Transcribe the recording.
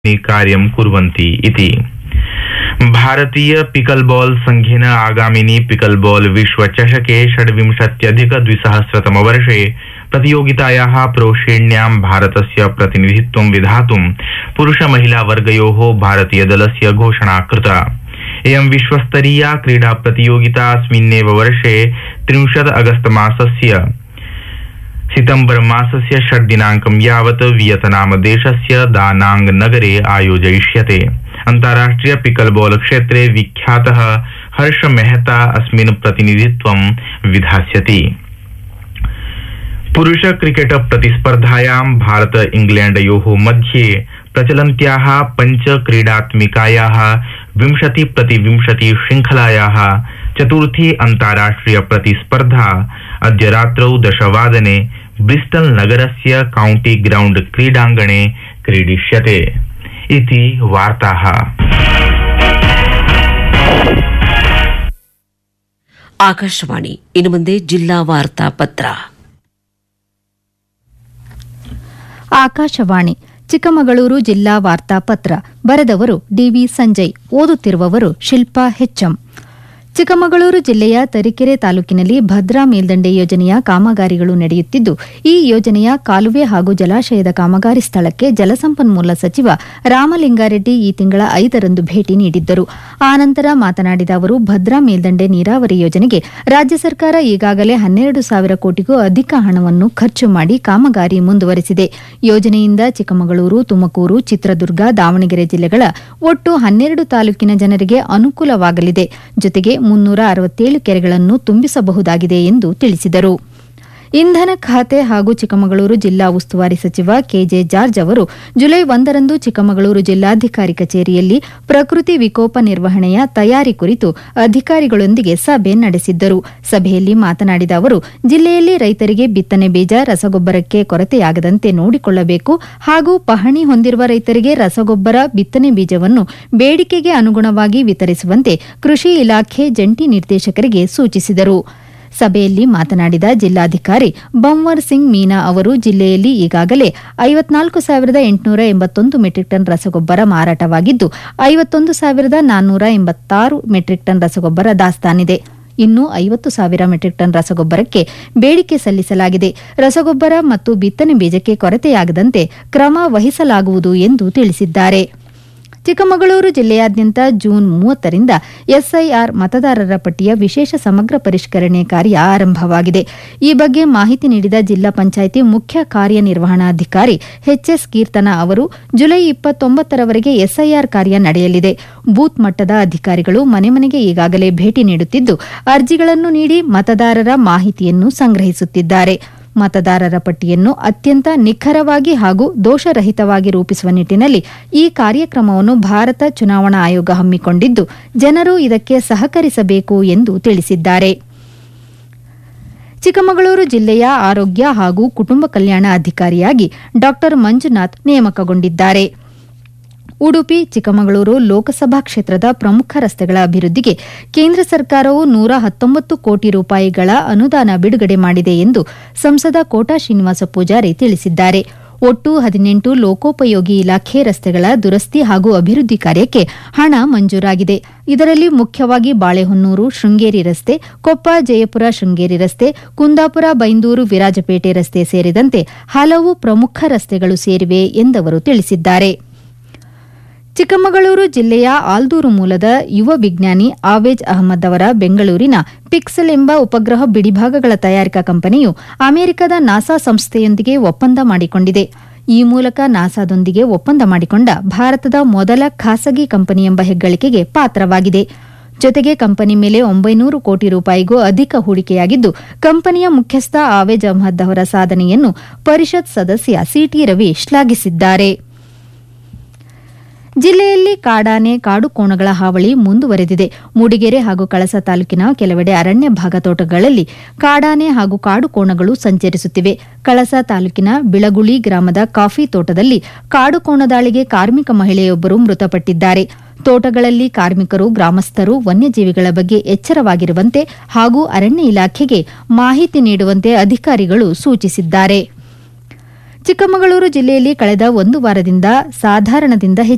कार्यं कुर्वन्ति इति भारतीय पिकलबॉल संघेन आगामिनि पिकलबॉल विश्वचषके षड्विंशत्यधिक द्विसहस्रतमवर्षे प्रतियोगितायाः प्रोश्रेण्यां भारतस्य प्रतिनिधित्वं विधातुं पुरुष महिला वर्गयोः भारतीयदलस्य घोषणा कृता इयं विश्वस्तरीया क्रीडा प्रतियोगिता अस्मिन्नेव वर्षे त्रिंशत् अगस्त मासस्य सितम्बर मासस्य षड् दिनाङ्कं यावत् वियतनाम देशस्य दानांग नगरे आयोजयिष्यते अन्ताराष्ट्रिय पिकलबॉल क्षेत्रे विख्यातः हर्ष मेहता अस्मिन् प्रतिनिधित्वं विधास्यति पुरुष क्रिकेट प्रतिस्पर्धायां भारत इंग्लैण्डयोः मध्ये प्रचलन्त्याः पञ्च क्रीडात्मिकायाः विंशति प्रति विंशति शृङ्खलायाः चतुर्थी अन्ताराष्ट्रिय प्रतिस्पर्धा अद्य रात्रौ दशवादने ब्रिस्टल नगरस्य काउंटी ग्राउण्ड क्रीडाङ्गणे क्रीडिष्यते इति वार्ताः ಆಕಾಶವಾಣಿ ಇನ್ನು ಮುಂದೆ ಜಿಲ್ಲಾ ವಾರ್ತಾ ಪತ್ರ ಆಕಾಶವಾಣಿ ಚಿಕ್ಕಮಗಳೂರು ಜಿಲ್ಲಾ ವಾರ್ತಾಪತ್ರ ಬರೆದವರು ಡಿವಿ ಸಂಜಯ್ ಓದುತ್ತಿರುವವರು ಶಿಲ್ಪಾ ಹೆಚ್ಎಂ ಚಿಕ್ಕಮಗಳೂರು ಜಿಲ್ಲೆಯ ತರೀಕೆರೆ ತಾಲೂಕಿನಲ್ಲಿ ಭದ್ರಾ ಮೇಲ್ದಂಡೆ ಯೋಜನೆಯ ಕಾಮಗಾರಿಗಳು ನಡೆಯುತ್ತಿದ್ದು ಈ ಯೋಜನೆಯ ಕಾಲುವೆ ಹಾಗೂ ಜಲಾಶಯದ ಕಾಮಗಾರಿ ಸ್ಥಳಕ್ಕೆ ಜಲಸಂಪನ್ಮೂಲ ಸಚಿವ ರಾಮಲಿಂಗಾರೆಡ್ಡಿ ಈ ತಿಂಗಳ ಐದರಂದು ಭೇಟಿ ನೀಡಿದ್ದರು ಆನಂತರ ಮಾತನಾಡಿದ ಅವರು ಭದ್ರಾ ಮೇಲ್ದಂಡೆ ನೀರಾವರಿ ಯೋಜನೆಗೆ ರಾಜ್ಯ ಸರ್ಕಾರ ಈಗಾಗಲೇ ಹನ್ನೆರಡು ಸಾವಿರ ಕೋಟಿಗೂ ಅಧಿಕ ಹಣವನ್ನು ಖರ್ಚು ಮಾಡಿ ಕಾಮಗಾರಿ ಮುಂದುವರೆಸಿದೆ ಯೋಜನೆಯಿಂದ ಚಿಕ್ಕಮಗಳೂರು ತುಮಕೂರು ಚಿತ್ರದುರ್ಗ ದಾವಣಗೆರೆ ಜಿಲ್ಲೆಗಳ ಒಟ್ಟು ಹನ್ನೆರಡು ತಾಲೂಕಿನ ಜನರಿಗೆ ಅನುಕೂಲವಾಗಲಿದೆ ಜೊತೆಗೆ ಮುನ್ನೂರ ಅರವತ್ತೇಳು ಕೆರೆಗಳನ್ನು ತುಂಬಿಸಬಹುದಾಗಿದೆ ಎಂದು ತಿಳಿಸಿದರು ಇಂಧನ ಖಾತೆ ಹಾಗೂ ಚಿಕ್ಕಮಗಳೂರು ಜಿಲ್ಲಾ ಉಸ್ತುವಾರಿ ಸಚಿವ ಕೆಜೆ ಜಾರ್ಜ್ ಅವರು ಜುಲೈ ಒಂದರಂದು ಚಿಕ್ಕಮಗಳೂರು ಜಿಲ್ಲಾಧಿಕಾರಿ ಕಚೇರಿಯಲ್ಲಿ ಪ್ರಕೃತಿ ವಿಕೋಪ ನಿರ್ವಹಣೆಯ ತಯಾರಿ ಕುರಿತು ಅಧಿಕಾರಿಗಳೊಂದಿಗೆ ಸಭೆ ನಡೆಸಿದ್ದರು ಸಭೆಯಲ್ಲಿ ಮಾತನಾಡಿದ ಅವರು ಜಿಲ್ಲೆಯಲ್ಲಿ ರೈತರಿಗೆ ಬಿತ್ತನೆ ಬೀಜ ರಸಗೊಬ್ಬರಕ್ಕೆ ಕೊರತೆಯಾಗದಂತೆ ನೋಡಿಕೊಳ್ಳಬೇಕು ಹಾಗೂ ಪಹಣಿ ಹೊಂದಿರುವ ರೈತರಿಗೆ ರಸಗೊಬ್ಬರ ಬಿತ್ತನೆ ಬೀಜವನ್ನು ಬೇಡಿಕೆಗೆ ಅನುಗುಣವಾಗಿ ವಿತರಿಸುವಂತೆ ಕೃಷಿ ಇಲಾಖೆ ಜಂಟಿ ನಿರ್ದೇಶಕರಿಗೆ ಸೂಚಿಸಿದರು ಸಭೆಯಲ್ಲಿ ಮಾತನಾಡಿದ ಜಿಲ್ಲಾಧಿಕಾರಿ ಬಂವರ್ ಸಿಂಗ್ ಮೀನಾ ಅವರು ಜಿಲ್ಲೆಯಲ್ಲಿ ಈಗಾಗಲೇ ಐವತ್ನಾಲ್ಕು ಸಾವಿರದ ಎಂಟುನೂರ ಎಂಬತ್ತೊಂದು ಮೆಟ್ರಿಕ್ ಟನ್ ರಸಗೊಬ್ಬರ ಮಾರಾಟವಾಗಿದ್ದು ಐವತ್ತೊಂದು ಸಾವಿರದ ನಾನ್ನೂರ ಎಂಬತ್ತಾರು ಮೆಟ್ರಿಕ್ ಟನ್ ರಸಗೊಬ್ಬರ ದಾಸ್ತಾನಿದೆ ಇನ್ನು ಐವತ್ತು ಸಾವಿರ ಮೆಟ್ರಿಕ್ ಟನ್ ರಸಗೊಬ್ಬರಕ್ಕೆ ಬೇಡಿಕೆ ಸಲ್ಲಿಸಲಾಗಿದೆ ರಸಗೊಬ್ಬರ ಮತ್ತು ಬಿತ್ತನೆ ಬೀಜಕ್ಕೆ ಕೊರತೆಯಾಗದಂತೆ ಕ್ರಮ ವಹಿಸಲಾಗುವುದು ಎಂದು ತಿಳಿಸಿದ್ದಾರೆ ಚಿಕ್ಕಮಗಳೂರು ಜಿಲ್ಲೆಯಾದ್ಯಂತ ಜೂನ್ ಮೂವತ್ತರಿಂದ ಎಸ್ಐಆರ್ ಮತದಾರರ ಪಟ್ಟಿಯ ವಿಶೇಷ ಸಮಗ್ರ ಪರಿಷ್ಕರಣೆ ಕಾರ್ಯ ಆರಂಭವಾಗಿದೆ ಈ ಬಗ್ಗೆ ಮಾಹಿತಿ ನೀಡಿದ ಜಿಲ್ಲಾ ಪಂಚಾಯಿತಿ ಮುಖ್ಯ ಕಾರ್ಯನಿರ್ವಹಣಾಧಿಕಾರಿ ಎಚ್ಎಸ್ ಕೀರ್ತನ ಅವರು ಜುಲೈ ಇಪ್ಪತ್ತೊಂಬತ್ತರವರೆಗೆ ಎಸ್ಐಆರ್ ಕಾರ್ಯ ನಡೆಯಲಿದೆ ಬೂತ್ ಮಟ್ಟದ ಅಧಿಕಾರಿಗಳು ಮನೆ ಮನೆಗೆ ಈಗಾಗಲೇ ಭೇಟಿ ನೀಡುತ್ತಿದ್ದು ಅರ್ಜಿಗಳನ್ನು ನೀಡಿ ಮತದಾರರ ಮಾಹಿತಿಯನ್ನು ಸಂಗ್ರಹಿಸುತ್ತಿದ್ದಾರೆ ಮತದಾರರ ಪಟ್ಟಿಯನ್ನು ಅತ್ಯಂತ ನಿಖರವಾಗಿ ಹಾಗೂ ದೋಷರಹಿತವಾಗಿ ರೂಪಿಸುವ ನಿಟ್ಟಿನಲ್ಲಿ ಈ ಕಾರ್ಯಕ್ರಮವನ್ನು ಭಾರತ ಚುನಾವಣಾ ಆಯೋಗ ಹಮ್ಮಿಕೊಂಡಿದ್ದು ಜನರು ಇದಕ್ಕೆ ಸಹಕರಿಸಬೇಕು ಎಂದು ತಿಳಿಸಿದ್ದಾರೆ ಚಿಕ್ಕಮಗಳೂರು ಜಿಲ್ಲೆಯ ಆರೋಗ್ಯ ಹಾಗೂ ಕುಟುಂಬ ಕಲ್ಯಾಣ ಅಧಿಕಾರಿಯಾಗಿ ಡಾ ಮಂಜುನಾಥ್ ನೇಮಕಗೊಂಡಿದ್ದಾರೆ ಉಡುಪಿ ಚಿಕ್ಕಮಗಳೂರು ಲೋಕಸಭಾ ಕ್ಷೇತ್ರದ ಪ್ರಮುಖ ರಸ್ತೆಗಳ ಅಭಿವೃದ್ಧಿಗೆ ಕೇಂದ್ರ ಸರ್ಕಾರವು ನೂರ ಹತ್ತೊಂಬತ್ತು ಕೋಟಿ ರೂಪಾಯಿಗಳ ಅನುದಾನ ಬಿಡುಗಡೆ ಮಾಡಿದೆ ಎಂದು ಸಂಸದ ಕೋಟಾ ಶ್ರೀನಿವಾಸ ಪೂಜಾರಿ ತಿಳಿಸಿದ್ದಾರೆ ಒಟ್ಟು ಹದಿನೆಂಟು ಲೋಕೋಪಯೋಗಿ ಇಲಾಖೆ ರಸ್ತೆಗಳ ದುರಸ್ತಿ ಹಾಗೂ ಅಭಿವೃದ್ಧಿ ಕಾರ್ಯಕ್ಕೆ ಹಣ ಮಂಜೂರಾಗಿದೆ ಇದರಲ್ಲಿ ಮುಖ್ಯವಾಗಿ ಬಾಳೆಹೊನ್ನೂರು ಶೃಂಗೇರಿ ರಸ್ತೆ ಕೊಪ್ಪ ಜಯಪುರ ಶೃಂಗೇರಿ ರಸ್ತೆ ಕುಂದಾಪುರ ಬೈಂದೂರು ವಿರಾಜಪೇಟೆ ರಸ್ತೆ ಸೇರಿದಂತೆ ಹಲವು ಪ್ರಮುಖ ರಸ್ತೆಗಳು ಸೇರಿವೆ ಎಂದವರು ತಿಳಿಸಿದ್ದಾರೆ ಚಿಕ್ಕಮಗಳೂರು ಜಿಲ್ಲೆಯ ಆಲ್ದೂರು ಮೂಲದ ಯುವ ವಿಜ್ಞಾನಿ ಆವೇಜ್ ಅಹಮದ್ ಅವರ ಬೆಂಗಳೂರಿನ ಪಿಕ್ಸೆಲ್ ಎಂಬ ಉಪಗ್ರಹ ಬಿಡಿಭಾಗಗಳ ತಯಾರಿಕಾ ಕಂಪನಿಯು ಅಮೆರಿಕದ ನಾಸಾ ಸಂಸ್ಥೆಯೊಂದಿಗೆ ಒಪ್ಪಂದ ಮಾಡಿಕೊಂಡಿದೆ ಈ ಮೂಲಕ ನಾಸಾದೊಂದಿಗೆ ಒಪ್ಪಂದ ಮಾಡಿಕೊಂಡ ಭಾರತದ ಮೊದಲ ಖಾಸಗಿ ಕಂಪನಿ ಎಂಬ ಹೆಗ್ಗಳಿಕೆಗೆ ಪಾತ್ರವಾಗಿದೆ ಜೊತೆಗೆ ಕಂಪನಿ ಮೇಲೆ ಒಂಬೈನೂರು ಕೋಟಿ ರೂಪಾಯಿಗೂ ಅಧಿಕ ಹೂಡಿಕೆಯಾಗಿದ್ದು ಕಂಪನಿಯ ಮುಖ್ಯಸ್ಥ ಆವೇಜ್ ಅಹಮದ್ ಅವರ ಸಾಧನೆಯನ್ನು ಪರಿಷತ್ ಸದಸ್ಯ ಸಿಟಿ ರವಿ ಶ್ಲಾಘಿಸಿದ್ದಾರೆ ಜಿಲ್ಲೆಯಲ್ಲಿ ಕಾಡಾನೆ ಕಾಡು ಕೋಣಗಳ ಹಾವಳಿ ಮುಂದುವರೆದಿದೆ ಮೂಡಿಗೆರೆ ಹಾಗೂ ಕಳಸ ತಾಲೂಕಿನ ಕೆಲವೆಡೆ ಅರಣ್ಯ ಭಾಗ ತೋಟಗಳಲ್ಲಿ ಕಾಡಾನೆ ಹಾಗೂ ಕಾಡು ಕೋಣಗಳು ಸಂಚರಿಸುತ್ತಿವೆ ಕಳಸ ತಾಲೂಕಿನ ಬಿಳಗುಳಿ ಗ್ರಾಮದ ಕಾಫಿ ತೋಟದಲ್ಲಿ ಕಾಡು ಕೋಣ ದಾಳಿಗೆ ಕಾರ್ಮಿಕ ಮಹಿಳೆಯೊಬ್ಬರು ಮೃತಪಟ್ಟಿದ್ದಾರೆ ತೋಟಗಳಲ್ಲಿ ಕಾರ್ಮಿಕರು ಗ್ರಾಮಸ್ಥರು ವನ್ಯಜೀವಿಗಳ ಬಗ್ಗೆ ಎಚ್ಚರವಾಗಿರುವಂತೆ ಹಾಗೂ ಅರಣ್ಯ ಇಲಾಖೆಗೆ ಮಾಹಿತಿ ನೀಡುವಂತೆ ಅಧಿಕಾರಿಗಳು ಸೂಚಿಸಿದ್ದಾರೆ ಚಿಕ್ಕಮಗಳೂರು ಜಿಲ್ಲೆಯಲ್ಲಿ ಕಳೆದ ಒಂದು ವಾರದಿಂದ ಸಾಧಾರಣದಿಂದ